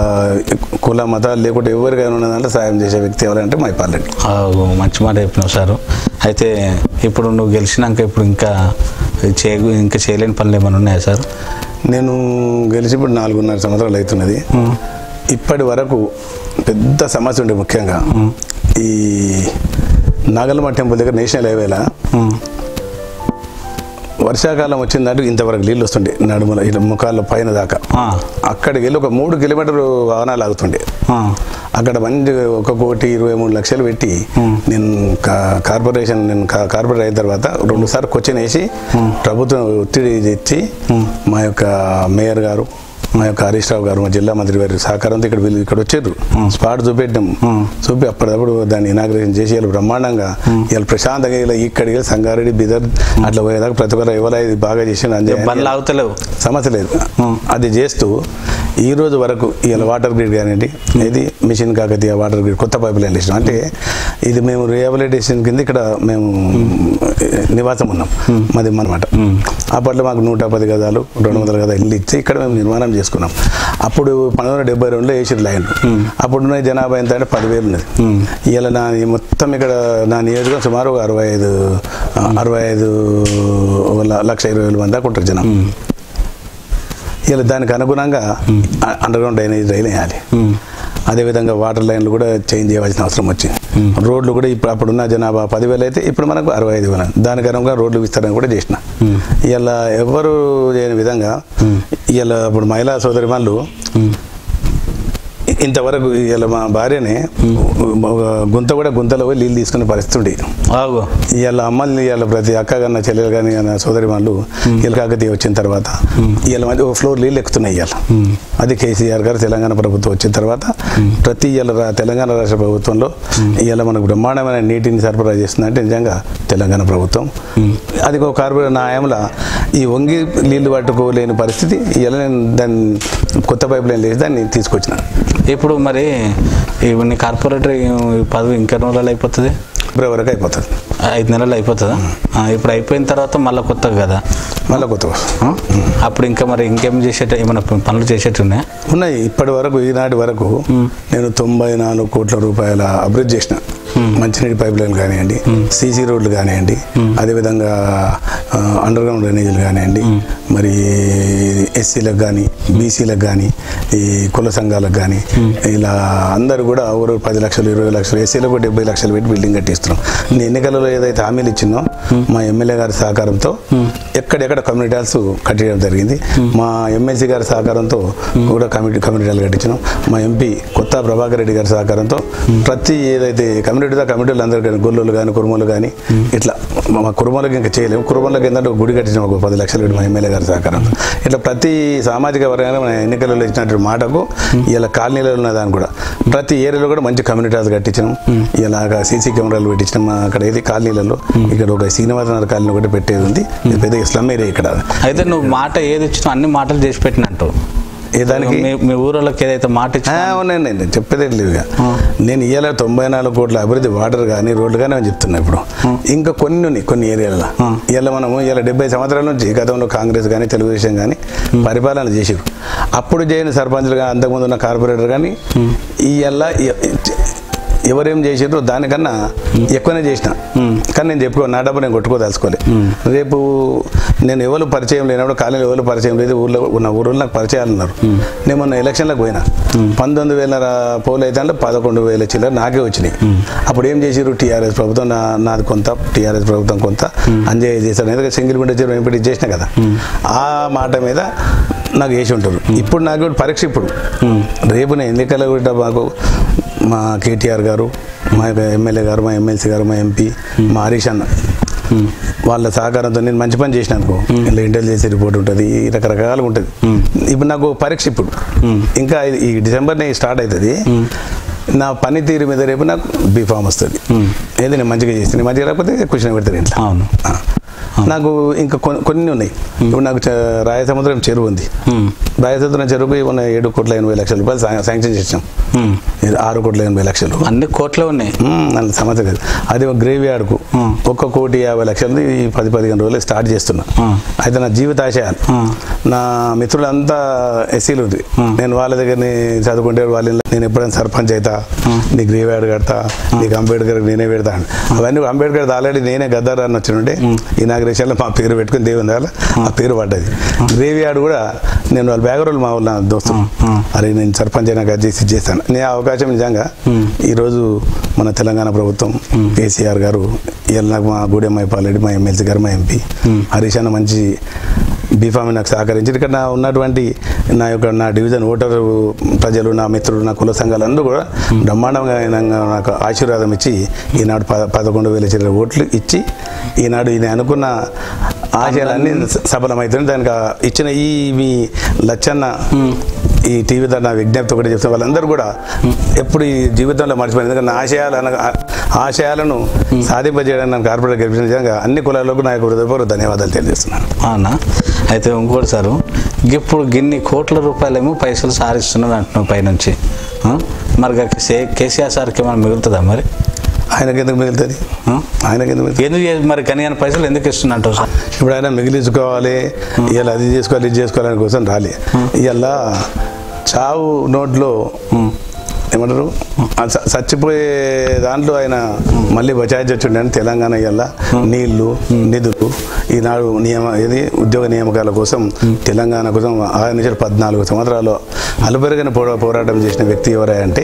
కుల మతాలు లేకుండా ఎవరికైనా ఉన్న దాంట్లో సాయం చేసే వ్యక్తి ఎవరంటే మైపాలరెడ్డి ఆ, మంచి మాట చెప్పినావు సార్ అయితే ఇప్పుడు నువ్వు గెలిచినాక ఇప్పుడు ఇంకా చే ఇంకా చేయలేని పనులు ఏమైనా ఉన్నాయా సార్ నేను గెలిచి ఇప్పుడు నాలుగున్నర సంవత్సరాలు అవుతున్నది ఇప్పటి వరకు పెద్ద సమస్య ఉండే ముఖ్యంగా ఈ నాగలమ టెంపుల్ దగ్గర నేషనల్ హైవేలా వర్షాకాలం వచ్చిందంటే ఇంతవరకు నీళ్ళు వస్తుండే నడుముల ఇట్లా ముఖాల పైన దాకా ఆ, అక్కడికి వెళ్ళి ఒక మూడు కిలోమీటర్లు వాహనాలు ఆగుతుండే ఆ, అక్కడ మంచి ఒక కోటి ఇరవై మూడు లక్షలు పెట్టి నేను కా- కార్పొరేషన్ నేను కా- కార్పొరేటర్ అయిన తర్వాత రెండు సార్లు క్వశ్చన్ వేసి ప్రభుత్వం ఒత్తిడి తెచ్చి మా యొక్క మేయర్ గారు మా యొక్క హరీష్ రావు గారు మా జిల్లా మంత్రి గారి సహకారంతో ఇక్కడ వీళ్ళు ఇక్కడ వచ్చారు స్పాట్ చూపెట్టాం చూపి అప్పటికప్పుడు దాన్ని ఇనాగ్రేషన్ చేసి వీళ్ళు బ్రహ్మాండంగా వీళ్ళు ప్రశాంతంగా ఇలా ఇక్కడికి వెళ్ళి సంగారెడ్డి బిదర్ అట్లా పోయేదాకా ప్రతి ఒక్కరు ఎవరైనా ఇది బాగా చేసి బండ్లు ఆగుతలేవు సమస్య లేదు అది చేస్తూ ఈ రోజు వరకు ఇలా వాటర్ గ్రిడ్ కానివ్వండి ఇది మిషన్ కాకతీయ వాటర్ గ్రిడ్ కొత్త పైప్ లైన్ ఇష్టం అంటే ఇది మేము రిహాబిలిటేషన్ కింద ఇక్కడ మేము నివాసం ఉన్నాం మాది అనమాట అప్పట్లో మాకు నూట పది గదాలు రెండు వందల గదాలు ఇల్లు ఇచ్చి ఇక్కడ మేము నిర్మాణం చేసుకున్నాం అప్పుడు పంతొమ్మిది వందల డెబ్బై రెండులో వేసిన లైన్ అప్పుడున్న జనాభా ఎంత అంటే పదివేలు ఉన్నది ఇలా నా ఈ మొత్తం ఇక్కడ నా నియోజకవర్గం సుమారు ఒక అరవై ఐదు అరవై ఐదు ల- లక్ష ఇరవై వేల మంది దాకా ఉంటారు జనం ఇలా దానికి అనుగుణంగా అండర్ గ్రౌండ్ డ్రైనేజ్ రైలు వేయాలి అదేవిధంగా వాటర్ లైన్లు కూడా చేంజ్ చేయవలసిన అవసరం వచ్చింది రోడ్లు కూడా ఇప్పుడు అప్పుడున్న జనాభా పదివేలు అయితే ఇప్పుడు మనకు అరవై ఐదు వేలు దానికి అనుగుణంగా రోడ్లు విస్తరణ కూడా చేసిన ఇలా ఎవరు చేయని విధంగా ఇలా ఇప్పుడు మహిళా సోదరి వాళ్ళు ఇంతవరకు ఇలా మా భార్యనే ఒక గుంత కూడా గుంతలో పోయి నీళ్ళు తీసుకునే పరిస్థితి ఉండేది ఆగు ఇవాళ అమ్మల్ని ఇవాళ ప్రతి అక్క కన్నా చెల్లెలు కానీ అన్న సోదరి వాళ్ళు వీళ్ళ కాకతీయ వచ్చిన తర్వాత ఇవాళ మధ్య ఒక ఫ్లోర్ నీళ్ళు ఎక్కుతున్నాయి ఇవాళ అది కేసీఆర్ గారు తెలంగాణ ప్రభుత్వం వచ్చిన తర్వాత ప్రతి ఇవాళ రా- తెలంగాణ రాష్ట్ర ప్రభుత్వంలో ఇవాళ మనకు బ్రహ్మాండమైన నీటిని సరఫరా చేస్తుందంటే నిజంగా తెలంగాణ ప్రభుత్వం అది ఒక కార్పొరేట్ న్యాయంలో ఈ వంగి నీళ్లు పట్టుకోలేని పరిస్థితి ఇవాళ నేను దాన్ని కొత్త పైప్ లైన్ వేసి దాన్ని తీసుకొచ్చిన ఇప్పుడు మరి ఇప్పుడు నీ కార్పొరేటర్ ఈ పదవి ఇంకా రోజులు అయిపోతుంది ఫిబ్రవరికి అయిపోతుంది ఐదు నెలలు అయిపోతుందా ఆ, ఇప్పుడు అయిపోయిన తర్వాత మళ్ళీ కొత్తగా కదా మళ్ళీ కొత్త ఆ? అప్పుడు ఇంకా మరి ఇంకేం చేసేట ఏమైనా పనులు చేసేట్టు ఉన్నాయా ఉన్నాయి ఇప్పటి వరకు ఈనాటి వరకు నేను తొంభై నాలుగు కోట్ల రూపాయల అభివృద్ధి చేసిన మంచినీటి పైప్ లైన్ కానివ్వండి సీసీ రోడ్లు కానివ్వండి అదేవిధంగా అండర్ గ్రౌండ్ డ్రైనేజీలు కానివ్వండి మరి ఎస్సీలకు కానీ బీసీలకు కానీ ఈ కుల సంఘాలకు కానీ ఇలా అందరూ కూడా ఊరు పది లక్షలు ఇరవై లక్షలు ఎస్సీలకు డెబ్బై లక్షలు పెట్టి బిల్డింగ్ కట్టిస్తున్నాం నేను ఎన్నికలలో ఏదైతే హామీలు ఇచ్చిందో మా ఎమ్మెల్యే గారి సహకారంతో ఎక్కడెక్కడ కమ్యూనిటీ హాల్స్ కట్టడం జరిగింది మా ఎమ్మెల్సీ గారి సహకారంతో కూడా కమ్యూనిటీ కమ్యూనిటీ హాల్ కట్టించినాం మా ఎంపీ కొత్త ప్రభాకర్ రెడ్డి గారి సహకారంతో ప్రతి ఏదైతే కమ్యూనిటీతో కమ్యూనిటీలు అందరూ కానీ గొల్లులు కానీ కురుమలు కానీ ఇట్లా మా కురుమలకి ఇంకా చేయలేము కురుమలకి ఏంటంటే ఒక గుడి కట్టించాం ఒక పది లక్షలు పెట్టి మా ఎమ్మెల్యే గారి సహకారంతో ఇట్లా ప్రతి సామాజిక వర్గాన్ని మన ఎన్నికలలో ఇచ్చినటువంటి మాటకు ఇలా కాలనీలో ఉన్న దాన్ని కూడా ప్రతి ఏరియాలో కూడా మంచి కమ్యూనిటీ హాల్స్ కట్టించినాం ఇలాగా సీసీ కెమెరాలు పెట్టించినాం అక్కడ ఏది కాలనీలలో ఇక్కడ ఒక శ్రీనివాసనగర్ కాలనీ ఒకటి పెట్టేది ఉంది ఇది పెద్ద స్లమ్ ఏరియా ఇక్కడ అయితే నువ్వు మాట ఏది ఇచ్చినా అన్ని మాటలు చేసి పెట్టినట్టు ఏ దానికి మీ మీ ఊరోళ్ళకి ఏదైతే మాట ఆ, ఇచ్చినా అవునండి నేను చెప్పేదే లేదు ఇక. నేను ఇవాళ తొంభై నాలుగు కోట్ల అభివృద్ధి వాటర్ కానీ రోడ్లు కానీ అని చెప్తున్నా ఇప్పుడు ఇంకా కొన్ని ఉన్నాయి కొన్ని ఏరియాలలో ఇవాళ మనము ఇవాళ డెబ్బై సంవత్సరాల నుంచి గతంలో కాంగ్రెస్ కానీ తెలుగుదేశం కానీ పరిపాలన చేసారు అప్పుడు చేయని సర్పంచ్లు కానీ అంతకుముందు ఉన్న కార్పొరేటర్ కానీ ఇవాళ ఎవరేం చేసారో దానికన్నా ఎక్కువనే చేసిన కానీ నేను చెప్పుకో నా డబ్బు నేను కొట్టుకోదలుచుకోలే రేపు నేను ఎవరు పరిచయం లేనప్పుడు కాలేజీలో ఎవరు పరిచయం లేదు ఊర్లో ఉన్న ఊళ్ళో నాకు పరిచయాలు ఉన్నారు నేను మొన్న ఎలక్షన్లకు పోయినా పంతొమ్మిది వేల పోలు అయితే అంటే పదకొండు వేల చిల్లర నాకే వచ్చినాయి అప్పుడు ఏం చేసారు టీఆర్ఎస్ ప్రభుత్వం నా నాది కొంత టీఆర్ఎస్ ప్రభుత్వం కొంత అంజయ్ చేశారు ఎందుకంటే సింగిల్ గుండె చెరువు ఎంపీ చేసిన కదా ఆ మాట మీద నాకు వేసి ఉంటారు ఇప్పుడు నాకు కూడా పరీక్ష ఇప్పుడు రేపు నేను ఎన్నికల కూడా మాకు మా కేటీఆర్ గారు మా యొక్క ఎమ్మెల్యే గారు మా ఎమ్మెల్సీ గారు మా ఎంపీ మా హరీష్ అన్న వాళ్ళ సహకారంతో నేను మంచి పని చేసిన అనుకో ఇలా ఇంటెలిజెన్స్ రిపోర్ట్ ఉంటుంది రకరకాలుగా ఉంటుంది ఇప్పుడు నాకు పరీక్ష ఇప్పుడు ఇంకా ఇది- ఈ డిసెంబర్నే స్టార్ట్ అవుతుంది నా పనితీరు మీద రేపు నాకు బీఫామ్ వస్తుంది ఏది నేను మంచిగా చేస్తే నేను మంచిగా లేకపోతే క్వశ్చన్ పెడతారు ఇంట్లో అవును ఆ. నాకు ఇంకా కొన్ని కొన్ని ఉన్నాయి ఇప్పుడు నాకు చ- రాయసముద్రం చెరువు ఉంది రాయసముద్రం చెరువుకి ఉన్న ఏడు కోట్ల ఎనభై లక్షల రూపాయలు శా- శాంక్షన్ చేసినాం ఉమ్. ఇది ఆరు కోట్ల ఎనభై లక్షలు అన్ని కోట్లే ఉన్నాయి మ్మ్, నన్ను సమస్య కాదు అది ఒక గ్రేవ్ యార్డ్కు ఒక్క కోటి యాభై లక్షలది ఈ పది పదిహేను రోజులు స్టార్ట్ చేస్తున్నా అయితే నా జీవిత ఆశయాలు నా మిత్రులంతా ఎస్సీలు ఉంది నేను వాళ్ళ దగ్గరని చదువుకుంటే వాళ్ళ నేను ఎప్పుడైనా సర్పంచ్ అవుతా నీ గ్రేవ్ యార్డ్ కడతా నీకు అంబేద్కర్ నేనే పెడతా అని. అవన్నీ అంబేద్కర్ ఆల్రెడీ నేనే గద్దార్ అని వచ్చినుండే ఇనాగ్రేషన్లో మా పేరు పెట్టుకుని దేవుని వల్ల ఆ పేరు పడ్డది గ్రేవ్ యార్డ్ కూడా నేను వాళ్ళ బ్యాగ్రోల్ మా వాళ్ళ దోస్తు అరే నేను సర్పంచ్ అయినా అది చేసి చేస్తాను నేను ఆ అవకాశం నిజంగా ఈరోజు మన తెలంగాణ ప్రభుత్వం కేసీఆర్ గారు ఇవాళ నాకు మా గూడెం మైపాలరెడ్డి మా ఎమ్మెల్సీ గారు మా ఎంపీ హరీష్ అన్న మంచి బీఫామ్ నాకు సహకరించి ఇక్కడ నా ఉన్నటువంటి నా యొక్క నా డివిజన్ ఓటర్ ప్రజలు నా మిత్రులు నా కుల సంఘాలు అందరూ కూడా బ్రహ్మాండంగా ఆయన నాకు ఆశీర్వాదం ఇచ్చి ఈనాడు పద పదకొండు వేల చిల్లర ఓట్లు ఇచ్చి ఈనాడు ఈయన అనుకున్న ఆశయాలన్నీ స- సఫలమవుతుంది దానికి ఆ ఇచ్చిన ఈ మీ లచ్చన్న ఈ టీవీ ద్వారా నా విజ్ఞప్తి కూడా చెప్తే వాళ్ళందరూ కూడా ఎప్పుడు ఈ జీవితంలో మర్చిపోయింది ఎందుకంటే నా ఆశయాలు అనగా ఆశయాలను సాధింపజేయడానికి నన్ను కార్పొరేట్ గెలిపించిన విధంగా అన్ని కులాలకు నా యొక్క హృదయపూర్వక ధన్యవాదాలు తెలియజేస్తున్నాను అవునా అయితే ఇంకోటి సారు ఇప్పుడు గిన్ని కోట్ల రూపాయలేమో పైసలు సారిస్తున్నది అంటున్నావు పైనుంచి ఆ? మరి గా కే- కేసీఆర్ సార్కి ఏమైనా మిగులుతుందా మరి ఆయనకి ఎందుకు మిగులుతుంది ఆ? ఆయనకి ఎందుకు మిగులుతుంది ఎందుకు చే- మరి కనీన పైసలు ఎందుకు ఇస్తున్నట్టు సార్ ఇప్పుడు ఆయన మిగిలించుకోవాలి ఇవాళ అది చేసుకోవాలి ఇది చేసుకోవాలని కోసం రాలే ఇవాళ చావు నోట్లో ఏమంటారు ఆ చ- చచ్చిపోయే దాంట్లో ఆయన మళ్ళీ బచాయి వచ్చిండని తెలంగాణ ఇవాళ నీళ్లు నిధులు ఈనాడు నియమ ఇది ఉద్యోగ నియామకాల కోసం తెలంగాణ కోసం ఆయన నుంచి పద్నాలుగు సంవత్సరాలు అలుపెరగని పోరా పోరాటం చేసిన వ్యక్తి ఎవరై అంటే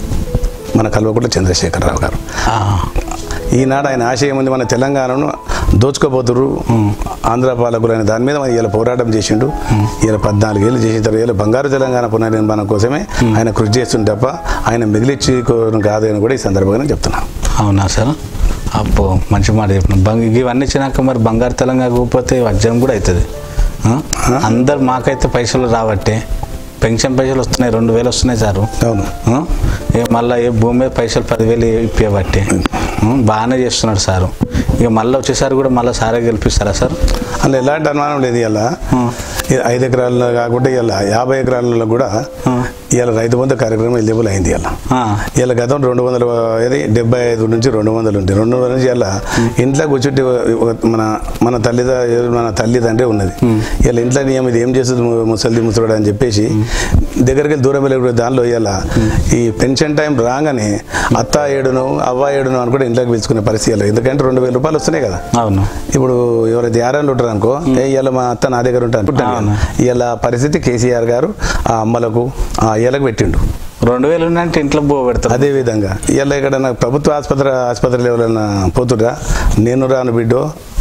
మన కల్వకుంట్ల చంద్రశేఖరరావు గారు ఆ. ఈనాడు ఆయన ఆశయం ఉంది మన తెలంగాణను దోచుకోబోతురు ఆంధ్ర పాలకులు అనే దాని మీద ఇలా పోరాటం చేసిండు ఇలా పద్నాలుగేళ్ళు చేసిన తర్వాత ఇలా బంగారు తెలంగాణ పునర్నిర్మాణం కోసమే ఆయన కృషి చేస్తుంది తప్ప ఆయన మిగిలిచ్చుకోవడం కాదు అని కూడా ఈ సందర్భంగా నేను చెప్తున్నాను అవునా సార్ అప్పో మంచి మాట చెప్పిన బంగ్ ఇవన్నీ ఇచ్చినాక మరి బంగారు తెలంగాణ పోతే వజ్రం కూడా అవుతుంది ఆ? అందరు మాకైతే పైసలు రాబట్టే పెన్షన్ పైసలు వస్తున్నాయి రెండు వేలు వస్తున్నాయి సారు అవును ఆ? ఇక మళ్ళీ ఏ భూమి మీద పైసలు పదివేలు ఇప్పబట్టి బాగానే చేస్తున్నాడు సారు ఇక మళ్ళీ వచ్చేసారి కూడా మళ్ళీ సారే గెలిపిస్తారా సార్ అందులో ఎలాంటి అనుమానం లేదు ఇలా ఐదు ఎకరాలలో కాకుండా ఇలా యాభై ఎకరాలలో కూడా ఇలా రైతు బంధు కార్యక్రమం ఎలిజిబుల్ అయింది ఇలా ఆ. ఇలా గతం రెండు వందల ఏది డెబ్బై ఐదు నుంచి రెండు వందలు ఉంటాయి రెండు వందల నుంచి ఇలా ఇంట్లో కూర్చుంటే మన మన తల్లిద మన తల్లి తండ్రి ఉన్నది ఇలా ఇంట్లో నియమం ఇది ఏం చేస్తుంది ము- ముసలి ముసలుడు అని చెప్పేసి దగ్గరికి వెళ్ళి దూరం వెళ్ళి దానిలో ఇలా ఈ పెన్షన్ టైం రాగానే అత్త ఏడును అవ్వ ఏడును అని కూడా ఇంట్లోకి పిలుచుకునే పరిస్థితి ఇలా ఎందుకంటే రెండు వేల రూపాయలు వస్తున్నాయి కదా అవును ఇప్పుడు ఎవరైతే యారాలు ఉంటారు అనుకో ఏ ఇవాళ మా అత్త నా దగ్గర ఉంటాను అవును. ఇలా పరిస్థితి కేసీఆర్ గారు ఆ అమ్మలకు ఆ అయ్యలకు పెట్టిండు రెండు వేలు ఉన్నంటే ఇంట్లో బో పెడతారు అదే విధంగా ఇవాళ ఇక్కడ నాకు ప్రభుత్వ ఆసుపత్రి ఆసుపత్రిలో ఎవరైనా పోతురా నేను రాను బిడ్డో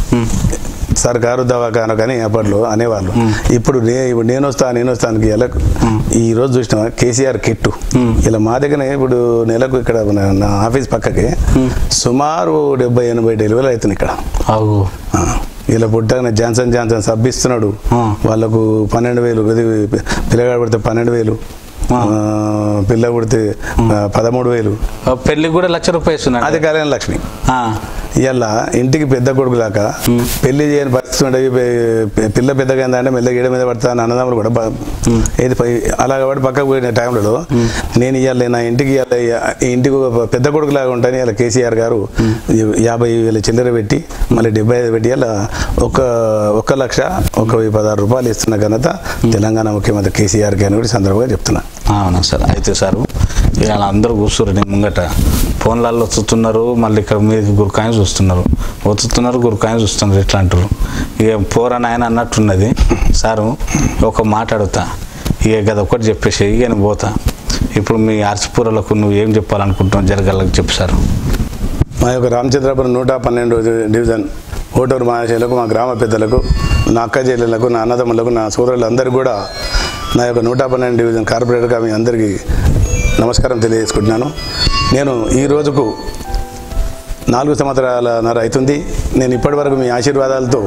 సర్కారు దవాఖాన కానీ అప్పట్లో అనేవాళ్ళు ఇప్పుడు నే ఇప్పుడు నేను వస్తా నేను వస్తానికి ఇలా ఈ రోజు చూసిన కేసీఆర్ కిట్టు ఇలా మా దగ్గర ఇప్పుడు నెలకు ఇక్కడ మన- నా ఆఫీస్ పక్కకి సుమారు డెబ్బై ఎనభై డెలివరీలు అవుతున్నాయి ఇక్కడ అవు ఆ, ఇలా పుట్టగానే జాన్సన్ జాన్సన్ సబ్ ఇస్తున్నాడు ఆ. వాళ్ళకు పన్నెండు వేలు ఇది పిల్లగాడు పడితే పన్నెండు వేలు ఆ, పిల్ల పుడితే ఆ, పదమూడు వేలు పెళ్ళికి కూడా లక్ష రూపాయలు ఇస్తున్నాడు అది కళ్యాణ లక్ష్మి ఆ. ఇవాళ ఇంటికి పెద్ద కొడుకు లాక పెళ్లి చేయని పరిస్థితి ఉండేవి పె- పిల్ల పెద్దగా అంటే మెల్లగా ఈడ మీద పడతా అని అన్నదమ్ములు కూడా బ- ఏది పై- అలా కాబట్టి పక్కకు పోయిన టైంలో నేను ఇవాళ నా ఇంటికి ఇవాళ ఈ ఇంటికి ఒక పెద్ద కొడుకు లాగా ఉంటాను ఇలా కేసీఆర్ గారు యాభై వేల చిల్లర పెట్టి మళ్ళీ డెబ్బై ఐదు పెట్టి ఇలా ఒక ఒక లక్ష ఒక వెయ్యి పదహారు రూపాయలు ఇస్తున్న ఘనత తెలంగాణ ముఖ్యమంత్రి కేసీఆర్ గారిని కూడా ఈ సందర్భంగా చెప్తున్నా అవునా సార్ అయితే సార్ ఇలా అందరూ కూర్చోరు నేను ముంగట ఫోన్లలో వచ్చుతున్నారు మళ్ళీ ఇక్కడ మీరు గురకాయ చూస్తున్నారు వచ్చుతున్నారు గురకాయ చూస్తున్నారు ఇట్లా అంటారు ఇక పోరా నాయన అన్నట్టున్నది సారు ఒక మాట అడుగుతా ఇక గది ఒకటి చెప్పేసి ఇక నేను పోతా ఇప్పుడు మీ ఆర్సిపూరలకు నువ్వు ఏం చెప్పాలనుకుంటున్నావు జరగాలకు చెప్పు సార్ మా యొక్క రామచంద్రపురం నూట పన్నెండు డివిజన్ ఓటూరు మహాశయులకు మా గ్రామ పెద్దలకు నా అక్క చెల్లెలకు నా అన్నదమ్ములకు నా సోదరులందరికీ కూడా నా యొక్క నూట పన్నెండు డివిజన్ కార్పొరేటర్గా మీ అందరికీ నమస్కారం తెలియజేసుకుంటున్నాను నేను ఈ రోజుకు నాలుగు సంవత్సరాల నర అవుతుంది నేను ఇప్పటివరకు మీ ఆశీర్వాదాలతో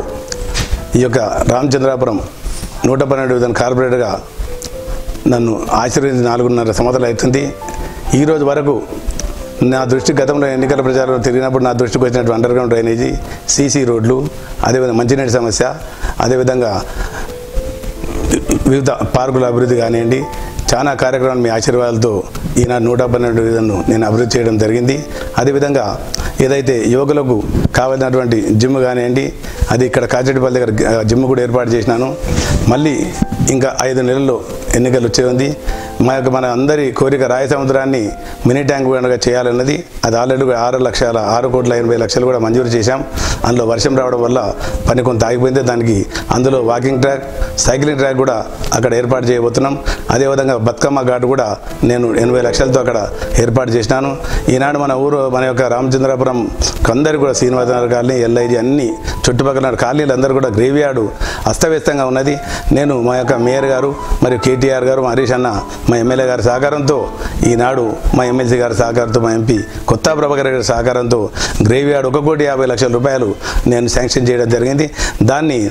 ఈ యొక్క రామచంద్రాపురం నూట పన్నెండు డివిజన్ కార్పొరేటర్గా నన్ను ఆశీర్వదించి నాలుగున్నర సంవత్సరాలు అవుతుంది ఈ రోజు వరకు నా దృష్టి గతంలో ఎన్నికల ప్రచారం తిరిగినప్పుడు నా దృష్టికి వచ్చినటువంటి అండర్ గ్రౌండ్ డ్రైనేజీ సీసీ రోడ్లు అదేవిధంగా మంచినీటి సమస్య అదేవిధంగా వివిధ పార్కుల అభివృద్ధి కానివ్వండి చాలా కార్యక్రమాలు మీ ఆశీర్వాదాలతో ఈనాడు నూట పన్నెండు డివిజన్ను నేను అభివృద్ధి చేయడం జరిగింది అదేవిధంగా ఏదైతే యువకులకు కావాల్సినటువంటి జిమ్ కానివ్వండి అది ఇక్కడ కాచెటిపల్లి దగ్గర ఆ, జిమ్ కూడా ఏర్పాటు చేసినాను మళ్ళీ ఇంకా ఐదు నెలల్లో ఎన్నికలు వచ్చే ఉంది మా యొక్క మన అందరి కోరిక రాయ సముద్రాన్ని మినీ ట్యాంక్ పండుగ చేయాలన్నది అది ఆల్రెడీ కూడా ఆరు లక్షల ఆరు కోట్ల ఎనభై లక్షలు కూడా మంజూరు చేశాం అందులో వర్షం రావడం వల్ల పని కొంత ఆగిపోయింది దానికి అందులో వాకింగ్ ట్రాక్ సైక్లింగ్ ట్రాక్ కూడా అక్కడ ఏర్పాటు చేయబోతున్నాం అదేవిధంగా బతుకమ్మ ఘాట్ కూడా నేను ఎనభై లక్షలతో అక్కడ ఏర్పాటు చేసినాను ఈనాడు మన ఊరు మన యొక్క రామచంద్రాపురం అందరికీ కూడా శ్రీనివాసనగర్ కాలనీ ఎల్ఐజి అన్ని చుట్టుపక్కల కాలనీలు అందరూ కూడా గ్రేవ్ యార్డు అస్తవ్యస్తంగా ఉన్నది నేను మా యొక్క మేయర్ గారు మరియు కేటీఆర్ గారు మా హరీష్ అన్న మా ఎమ్మెల్యే గారి సహకారంతో ఈనాడు మా ఎమ్మెల్సీ గారి సహకారంతో మా ఎంపీ కొత్త ప్రభాకర్ గారి సహకారంతో గ్రేవ్ యార్డ్ ఒక కోటి యాభై లక్షల రూపాయలు నేను శాంక్షన్ చేయడం జరిగింది దాన్ని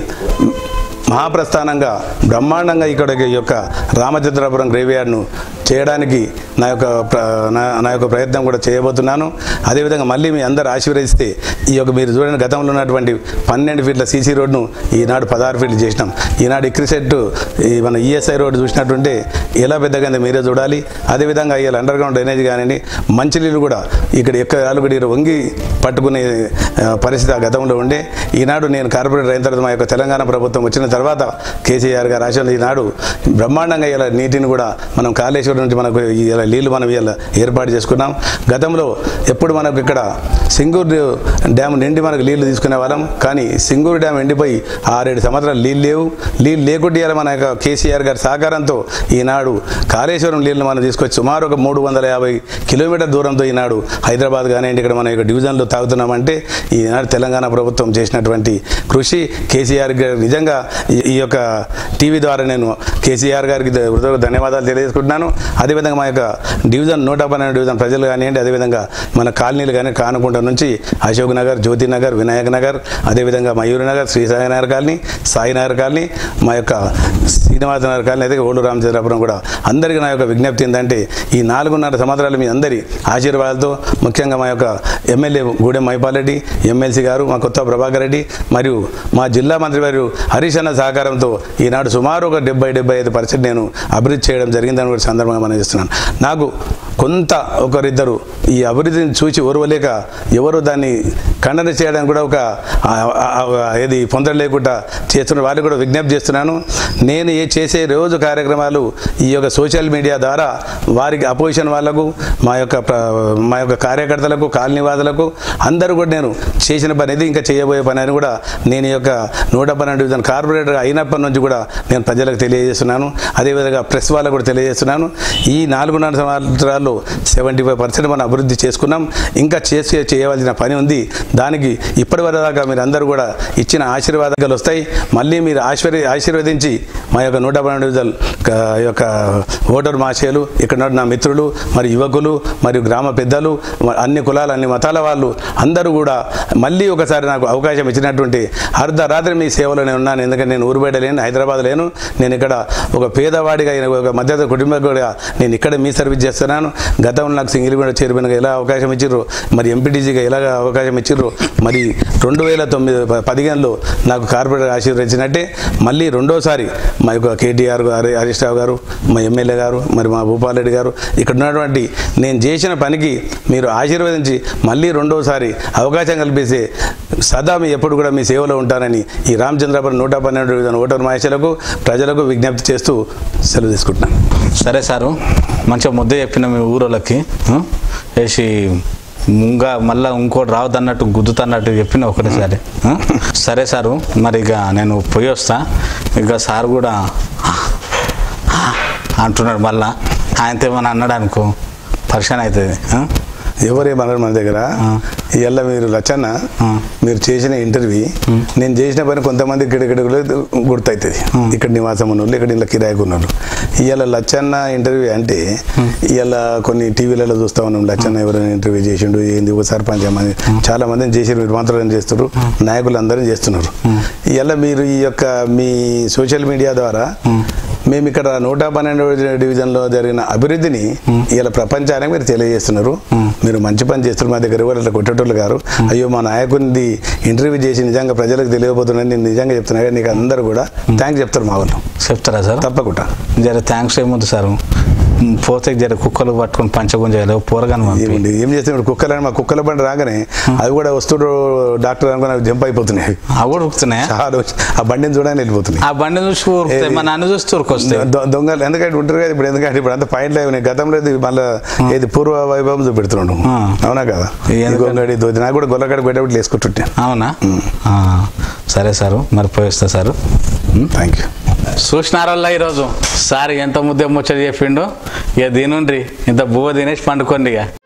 మహాప్రస్థానంగా బ్రహ్మాండంగా ఇక్కడ ఈ యొక్క రామచంద్రపురం గ్రేవ్యార్డ్ను చేయడానికి నా యొక్క ప్ర- నా నా యొక్క ప్రయత్నం కూడా చేయబోతున్నాను అదేవిధంగా మళ్ళీ మీ అందరు ఆశీర్వదిస్తే ఈ యొక్క మీరు చూడండి గతంలో ఉన్నటువంటి పన్నెండు ఫీట్ల సీసీ రోడ్ను ఈనాడు పదహారు ఫీట్లు చేసినాం ఈనాడు ఇక్రిసెట్ ఈ మన ఈఎస్ఐ రోడ్డు చూసినట్టుంటే ఎలా పెద్దగా ఉందో మీరే చూడాలి అదేవిధంగా ఇవాళ అండర్ గ్రౌండ్ డ్రైనేజ్ కానివ్వండి మంచినీళ్ళు కూడా ఇక్కడ ఎక్కడ ఆలుగడి వంగి పట్టుకునే ఆ, పరిస్థితి ఆ గతంలో ఉండే ఈనాడు నేను కార్పొరేటర్ అయిన తర్వాత మా యొక్క తెలంగాణ ప్రభుత్వం వచ్చిన తర్వాత కేసీఆర్ గారు ఆశలు ఈనాడు బ్రహ్మాండంగా ఇలా నీటిని కూడా మనం కాళేశ్వరం నుంచి మనకు ఇలా నీళ్లు మనం ఇలా ఏర్పాటు చేసుకున్నాం గతంలో ఎప్పుడు మనకు ఇక్కడ సింగూరు డ్యామ్ నిండి మనకు నీళ్లు తీసుకునే వాళ్ళం కానీ సింగూరు డ్యామ్ ఎండిపోయి ఆరేడు సంవత్సరాలు నీళ్ళు లేవు నీళ్ళు లేకుండా ఇలా మన యొక్క కేసీఆర్ గారి సహకారంతో ఈనాడు కాళేశ్వరం నీళ్ళని మనం తీసుకొచ్చి సుమారు ఒక మూడు వందల యాభై కిలోమీటర్ దూరంతో ఈనాడు హైదరాబాద్ కానివ్వండి ఇక్కడ మన యొక్క డివిజన్లో తాగుతున్నామంటే ఈనాడు తెలంగాణ ప్రభుత్వం చేసినటువంటి కృషి కేసీఆర్ గారు నిజంగా ఈ- ఈ యొక్క టీవీ ద్వారా నేను కేసీఆర్ గారికి ద- హృదయ ధన్యవాదాలు తెలియజేసుకుంటున్నాను అదేవిధంగా మా యొక్క డివిజన్ నూట పన్నెండు డివిజన్ ప్రజలు కానివ్వండి అదేవిధంగా మన కాలనీలు కానీ కానుకుంట నుంచి అశోక్ నగర్ జ్యోతి నగర్ వినాయక్ నగర్ అదేవిధంగా మయూరి నగర్ శ్రీ సాయి నగర్ కాలనీ సాయి నగర్ కాలనీ మా యొక్క శ్రీనివాస నగర్ కాలనీ అయితే ఓళ్ళు రామచంద్రపురం కూడా అందరికీ నా యొక్క విజ్ఞప్తి ఏంటంటే ఈ నాలుగున్నర సంవత్సరాలు మీ అందరి ఆశీర్వాదాలతో ముఖ్యంగా మా యొక్క ఎమ్మెల్యే గూడెం మైపాలరెడ్డి ఎమ్మెల్సీ గారు మా కొత్త ప్రభాకర్ రెడ్డి మరియు మా జిల్లా మంత్రి వారు హరీష్ అన్న సహకారంతో ఈనాడు సుమారు ఒక డెబ్బై డెబ్బై ఐదు పర్సెంట్ నేను అభివృద్ధి చేయడం జరిగిందని కూడా సందర్భంగా మనం చేస్తున్నాను నాకు కొంత ఒకరిద్దరు ఈ అభివృద్ధిని చూసి ఓర్వలేక ఎవరు దాన్ని ఖండన చేయడానికి కూడా ఒక ఆ, ఆ, ఆ, ఏది పొందడం లేకుండా చేస్తున్న వాళ్ళు కూడా విజ్ఞప్తి చేస్తున్నాను నేను ఏ చేసే రోజు కార్యక్రమాలు ఈ యొక్క సోషల్ మీడియా ద్వారా వారికి అపోజిషన్ వాళ్ళకు మా యొక్క ప్ర- మా యొక్క కార్యకర్తలకు కాలనీవాదులకు అందరూ కూడా నేను చేసిన పని ఇది ఇంకా చేయబోయే పని అని కూడా నేను ఈ యొక్క నూట పన్నెండు డివిజన్ కార్పొరేటర్ అయినప్పటి నుంచి కూడా నేను ప్రజలకు తెలియజేస్తున్నాను అదేవిధంగా ప్రెస్ వాళ్ళకు కూడా తెలియజేస్తున్నాను ఈ నాలుగున్నర సంవత్సరాల్లో సెవెంటీ ఫైవ్ పర్సెంట్ మనం అభివృద్ధి చేసుకున్నాం ఇంకా చేసి చేయవలసిన పని ఉంది దానికి ఇప్పటి వరదాకా మీరు అందరూ కూడా ఇచ్చిన ఆశీర్వాదాలు వస్తాయి మళ్ళీ మీరు ఆశీర్వ ఆశీర్వదించి మా యొక్క నూట పన్నెండు డివిజన్ క- యొక్క ఓటర్ మాషేలు ఇక్కడ ఉన్న నా మిత్రులు మరి యువకులు మరియు గ్రామ పెద్దలు మ- అన్ని కులాలు అన్ని మతాల వాళ్ళు అందరూ కూడా మళ్ళీ ఒకసారి నాకు అవకాశం ఇచ్చినటువంటి అర్ధరాత్రి మీ సేవలో నేను ఉన్నాను ఎందుకంటే నేను ఊరు బయట లేను హైదరాబాద్ లేను నేను ఇక్కడ ఒక పేదవాడిగా ఒక మధ్యత కుటుంబకుడిగా నేను ఇక్కడ మీ సర్వీస్ చేస్తున్నాను గతంలో నాకు సింగిల్ కూడా చైర్మన్గా ఎలా అవకాశం ఇచ్చిర్రు మరి ఎంపీటీసీగా ఎలాగ అవకాశం ఇచ్చిర్రు మరి రెండు వేల తొమ్మిది ప- పదిహేనులో నాకు కార్పొరేటర్ ఆశీర్వదించినట్టే మళ్ళీ రెండోసారి మా యొక్క కేటీఆర్ గారు హరీష్ రావు గారు మా ఎమ్మెల్యే గారు మరి మా భూపాల్ రెడ్డి గారు ఇక్కడ ఉన్నటువంటి నేను చేసిన పనికి మీరు ఆశీర్వదించి మళ్ళీ రెండోసారి అవకాశం కల్పిస్తే సదా మీ ఎప్పుడు కూడా మీ సేవలో ఉంటానని ఈ రామచంద్రపురం నూట పన్నెండు డివిజన్ ఓటర్ మహేషులకు ప్రజలకు విజ్ఞప్తి చేస్తూ సెలవు తీసుకుంటున్నాను సరే సారు మంచిగా ముద్ద చెప్పిన మీ ఊరోళ్ళకి ఆ? వేసి ముంగా మళ్ళా ఇంకోటి రావద్దన్నట్టు గుద్దుతన్నట్టు చెప్పిన ఒకటేసారి ఆ? సరే సారు మరి ఇక నేను పోయి వస్తా ఇక సార్ కూడా "ఆ, ఆ" అంటున్నాడు మళ్ళా ఆయనతో ఏమైనా అన్నాడు అనుకో పరిశాన్ అవుతుంది ఆ? ఎవరేమన్నారు మన దగ్గర ఇవాళ మీరు లచ్చన్న మీరు చేసిన ఇంటర్వ్యూ నేను చేసిన పని కొంతమంది ఇక్కడ గుర్తవుతుంది ఇక్కడ నివాసం ఉన్న వాళ్ళు ఇక్కడ ఇలా కిరాయికి ఉన్నారు ఇవాళ లచ్చన్న ఇంటర్వ్యూ అంటే ఇవాళ కొన్ని టీవీలలో చూస్తా ఉన్నాం లచ్చన్న ఎవరైనా ఇంటర్వ్యూ చేసిండు ఏంది ఒక సర్పంచ్ మంది చాలా మందిని చేసి మీరు మంత్రులను చేస్తున్నారు నాయకులు అందరూ చేస్తున్నారు ఇవాళ మీరు ఈ యొక్క మీ సోషల్ మీడియా ద్వారా మేము ఇక్కడ నూట పన్నెండు డివిజన్లో జరిగిన అభివృద్ధిని ఇలా ప్రపంచానికి మీరు తెలియజేస్తున్నారు మీరు మంచి పని చేస్తున్నారు మా దగ్గర ఎవరు అట్లా కొట్టేటోళ్ళు గారు అయ్యో మా నాయకుడిని ఇంటర్వ్యూ చేసి నిజంగా ప్రజలకు తెలియబోతున్నాను నేను నిజంగా చెప్తున్నా కానీ నీకు అందరూ కూడా థ్యాంక్స్ చెప్తారు మా వాళ్ళు చెప్తారా సార్ తప్పకుండా జర థ్యాంక్స్ ఏముంది సార్ పోతే జర కుక్కలు పట్టుకొని పంచగుంజాలి పోరగాను పంపి ఏముంది ఏం చేస్తున్నాడు కుక్కలని మా కుక్కల బండి రాగానే అవి కూడా వస్తుడు డాక్టర్ అనుకుని అవి జంప్ అయిపోతున్నాయి అవి కూడా ఉరుకుతున్నాయా చాలా వచ్చి ఆ బండిని చూడడానికి వెళ్ళిపోతున్నాయి ఆ బండి చూసి ఉరుకుతాయి మా నాన్న చూసి ఉరుకొస్తాయి దొ- దొంగలు ఎందుకంటే ఉంటారు కదా ఇప్పుడు ఎందుకంటే ఇప్పుడు అంత పాయింట్లు అవి గతంలో ఇది మళ్ళీ ఏది పూర్వ వైభవం చూపెడుతున్నాడు ఆ. అవునా కదా ఎందుకంటే- ఈ గొంగడి దోతి నాకు కూడా గొల్లగడ పెట్టేప్పుడు వేసుకుంటుంటే అవునా ఆ, సరే సారు మరి పోయి వస్తా సారు థ్యాంక్ యూ చూసినారల్లా ఈరోజు సార్ ఎంత ముద్ద ముచ్చట చెప్పిండు ఇక దీనుండ్రి ఇంత బువ్వ తినేసి పండుకోండి ఇక